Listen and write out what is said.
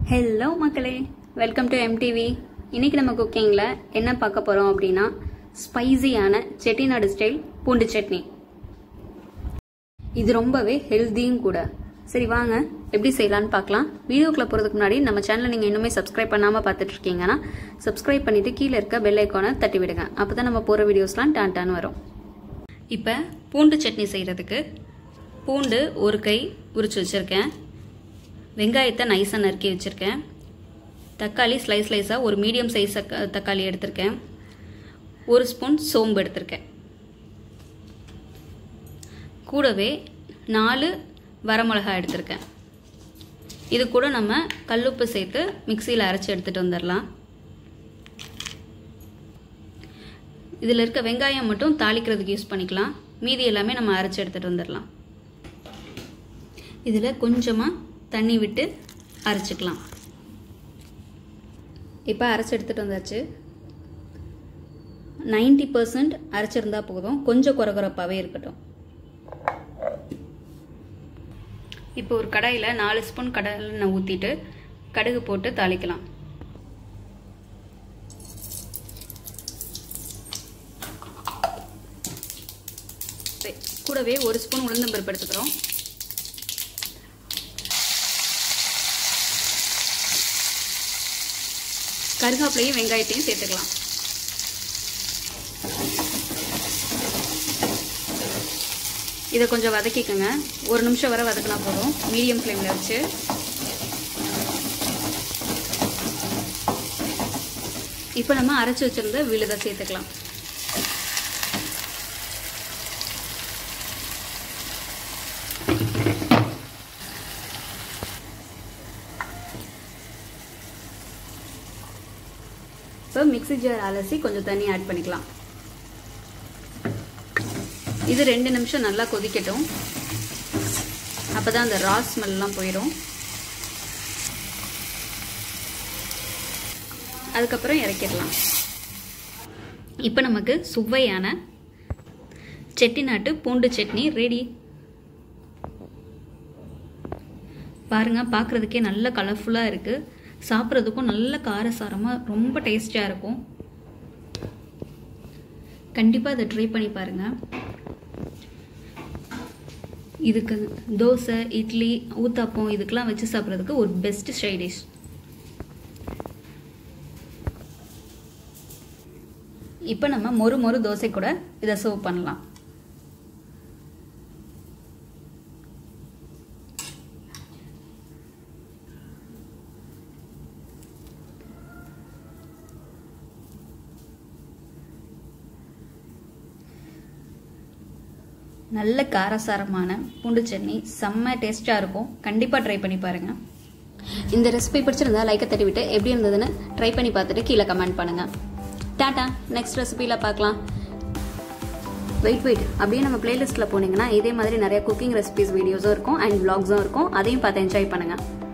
hello மக்களே welcome to MTV இன்னைக்கு நம்ம குக்கிங்கில் என்ன பார்க்க போகிறோம் அப்படின்னா ஸ்பைசியான செட்டிநாடு ஸ்டைல் பூண்டு சட்னி இது ரொம்பவே ஹெல்த்தியும் கூட சரி வாங்க எப்படி செய்யலான்னு பார்க்கலாம் வீடியோக்குள்ள போகிறதுக்கு முன்னாடி நம்ம சேனலை நீங்கள் இன்னுமே சப்ஸ்கிரைப் பண்ணாமல் பார்த்துட்டு இருக்கீங்கன்னா சப்ஸ்கிரைப் பண்ணிவிட்டு கீழே இருக்க பெல் ஐக்கானை தட்டி விடுங்க அப்போ தான் நம்ம போகிற வீடியோஸ்லாம் டான் டான் வரும் இப்போ பூண்டு சட்னி செய்கிறதுக்கு பூண்டு ஒரு கை உரிச்சு வச்சுருக்கேன் வெங்காயத்தை நைஸாக நறுக்கி வச்சுருக்கேன் தக்காளி ஸ்லைஸ் ஸ்லைஸாக ஒரு மீடியம் சைஸ் தக்காளி எடுத்திருக்கேன் ஒரு ஸ்பூன் சோம்பு எடுத்திருக்கேன் கூடவே நாலு வரமிளகாய் எடுத்திருக்கேன் இது கூட நம்ம கல்லுப்பு சேர்த்து மிக்சியில் அரைச்சி எடுத்துகிட்டு வந்துடலாம் இதில் இருக்க வெங்காயம் மட்டும் தாளிக்கிறதுக்கு யூஸ் பண்ணிக்கலாம் மீதி எல்லாமே நம்ம அரைச்சி எடுத்துகிட்டு வந்துடலாம் இதில் கொஞ்சமாக தண்ணி விட்டு அரைச்சிக்கலாம் இப்போ அரைச்சி எடுத்துகிட்டு வந்தாச்சு நைன்டி பர்சன்ட் அரைச்சிருந்தா போதும் கொஞ்சம் குறகுறப்பாகவே இருக்கட்டும் இப்போ ஒரு கடாயில் நாலு ஸ்பூன் கடலெண்ணெய் ஊற்றிட்டு கடுகு போட்டு தாளிக்கலாம் கூடவே ஒரு ஸ்பூன் உளுந்தம்பருப்பு எடுத்துக்கிறோம் கருகாப்பிலையும் வெங்காயத்தையும் சேர்த்துக்கலாம் இதை கொஞ்சம் வதக்கிக்கோங்க ஒரு நிமிஷம் வரை வதக்கினா போதும் மீடியம் ஃப்ளேமில் வச்சு இப்போ நம்ம அரைச்சி வச்சிருந்த விழுதை சேர்த்துக்கலாம் இப்போ மிக்சி ஜார் அலசி கொஞ்சம் தண்ணி ஆட் பண்ணிக்கலாம் இது ரெண்டு நிமிஷம் நல்லா கொதிக்கட்டும் அப்போ தான் அந்த ரா ஸ்மெல்லாம் போயிடும் அதுக்கப்புறம் இறக்கிடலாம் இப்போ நமக்கு சுவையான செட்டிநாட்டு பூண்டு சட்னி ரெடி பாருங்க பார்க்குறதுக்கே நல்ல கலர்ஃபுல்லாக இருக்குது சாப்பிட்றதுக்கும் நல்ல காரசாரமாக ரொம்ப டேஸ்டியாக இருக்கும் கண்டிப்பாக இதை ட்ரை பண்ணி பாருங்கள் இதுக்கு தோசை இட்லி ஊத்தாப்பம் இதுக்கெலாம் வச்சு சாப்பிட்றதுக்கு ஒரு பெஸ்ட் சைடிஷ் இப்போ நம்ம மொறு மொறு தோசை கூட இதை சர்வ் பண்ணலாம் நல்ல காரசாரமான பூண்டு சட்னி செம்ம டேஸ்ட்டாக இருக்கும் கண்டிப்பாக ட்ரை பண்ணி பாருங்கள் இந்த ரெசிபி பிடிச்சிருந்தா லைக்கை தட்டி விட்டு எப்படி இருந்ததுன்னு ட்ரை பண்ணி பார்த்துட்டு கீழே கமெண்ட் பண்ணுங்கள் டாட்டா நெக்ஸ்ட் ரெசிபியில் பார்க்கலாம் வெயிட் வெயிட் அப்படியே நம்ம பிளேலிஸ்ட்டில் போனீங்கன்னா இதே மாதிரி நிறைய குக்கிங் ரெசிபிஸ் வீடியோஸும் இருக்கும் அண்ட் விளாக்ஸும் இருக்கும் அதையும் பார்த்து என்ஜாய் பண்ணுங்கள்